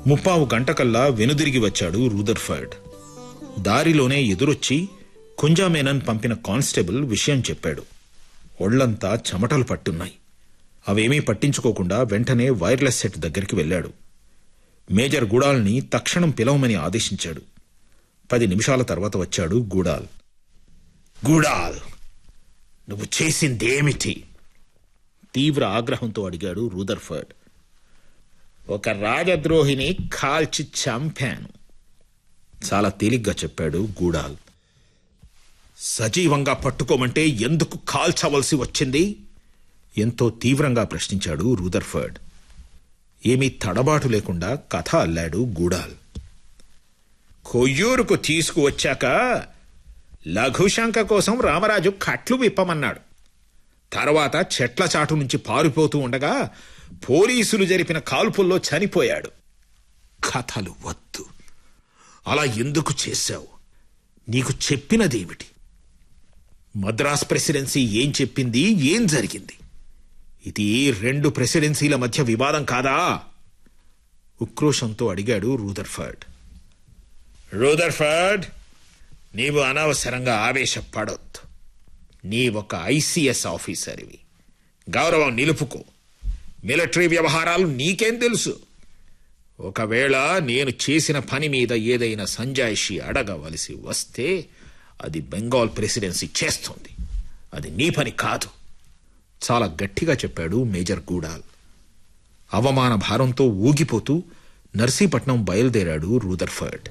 ముప్పావు గంటకల్లా వెనుదిరిగి వచ్చాడు రూదర్ఫర్డ్ దారిలోనే ఎదురొచ్చి కుంజామేనన్ పంపిన కానిస్టేబుల్ విషయం చెప్పాడు ఒళ్లంతా చెమటలు పట్టున్నాయి అవేమీ పట్టించుకోకుండా వెంటనే వైర్లెస్ సెట్ దగ్గరికి వెళ్ళాడు మేజర్ గూడాల్ని తక్షణం పిలవమని ఆదేశించాడు పది నిమిషాల తర్వాత వచ్చాడు గూడాల్ గూడాల్ నువ్వు చేసిందేమిటి తీవ్ర ఆగ్రహంతో అడిగాడు రూదర్ఫర్డ్ ఒక రాజద్రోహిని కాల్చి చంపాను చాలా తేలిగ్గా చెప్పాడు గూడాల్ సజీవంగా పట్టుకోమంటే ఎందుకు కాల్చవలసి వచ్చింది ఎంతో తీవ్రంగా ప్రశ్నించాడు రూదర్ఫర్డ్ ఏమీ తడబాటు లేకుండా కథ అల్లాడు గూడాల్ కొయ్యూరుకు తీసుకువచ్చాక లఘుశంక కోసం రామరాజు కట్లు విప్పమన్నాడు తర్వాత చెట్ల చాటు నుంచి పారిపోతూ ఉండగా పోలీసులు జరిపిన కాల్పుల్లో చనిపోయాడు కథలు వద్దు అలా ఎందుకు చేశావు నీకు చెప్పినదేమిటి మద్రాస్ ప్రెసిడెన్సీ ఏం చెప్పింది ఏం జరిగింది ఇది రెండు ప్రెసిడెన్సీల మధ్య వివాదం కాదా ఉక్రోషంతో అడిగాడు రూదర్ఫర్డ్ రూదర్ఫర్డ్ నీవు అనవసరంగా ఆవేశపడొద్దు నీ ఒక ఐసీఎస్ ఆఫీసర్వి గౌరవం నిలుపుకో మిలిటరీ వ్యవహారాలు నీకేం తెలుసు ఒకవేళ నేను చేసిన పని మీద ఏదైనా సంజాయిషి అడగవలసి వస్తే అది బెంగాల్ ప్రెసిడెన్సీ చేస్తుంది అది నీ పని కాదు చాలా గట్టిగా చెప్పాడు మేజర్ గూడాల్ అవమాన భారంతో ఊగిపోతూ నర్సీపట్నం బయలుదేరాడు రూదర్ఫర్డ్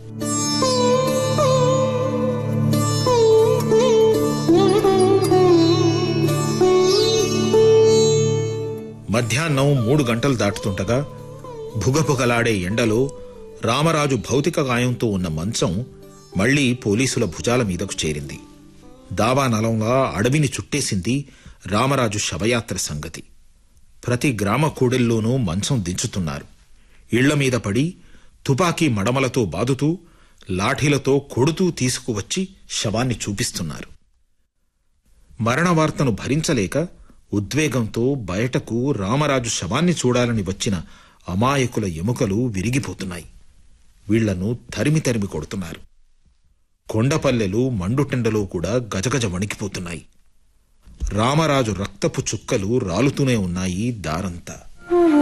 మధ్యాహ్నం మూడు గంటలు దాటుతుండగా భుగభుగలాడే ఎండలో రామరాజు భౌతిక గాయంతో ఉన్న మంచం మళ్లీ పోలీసుల భుజాల మీదకు చేరింది దావానలంగా అడవిని చుట్టేసింది రామరాజు శవయాత్ర సంగతి ప్రతి గ్రామ కూడెల్లోనూ మంచం దించుతున్నారు ఇళ్ల మీద పడి తుపాకీ మడమలతో బాదుతూ లాఠీలతో కొడుతూ తీసుకువచ్చి శవాన్ని చూపిస్తున్నారు మరణ వార్తను భరించలేక ఉద్వేగంతో బయటకు రామరాజు శవాన్ని చూడాలని వచ్చిన అమాయకుల ఎముకలు విరిగిపోతున్నాయి వీళ్లను తరిమి తరిమి కొడుతున్నారు కొండపల్లెలు మండుటెండలో కూడా గజగజ వణికిపోతున్నాయి రామరాజు రక్తపు చుక్కలు రాలుతూనే ఉన్నాయి దారంతా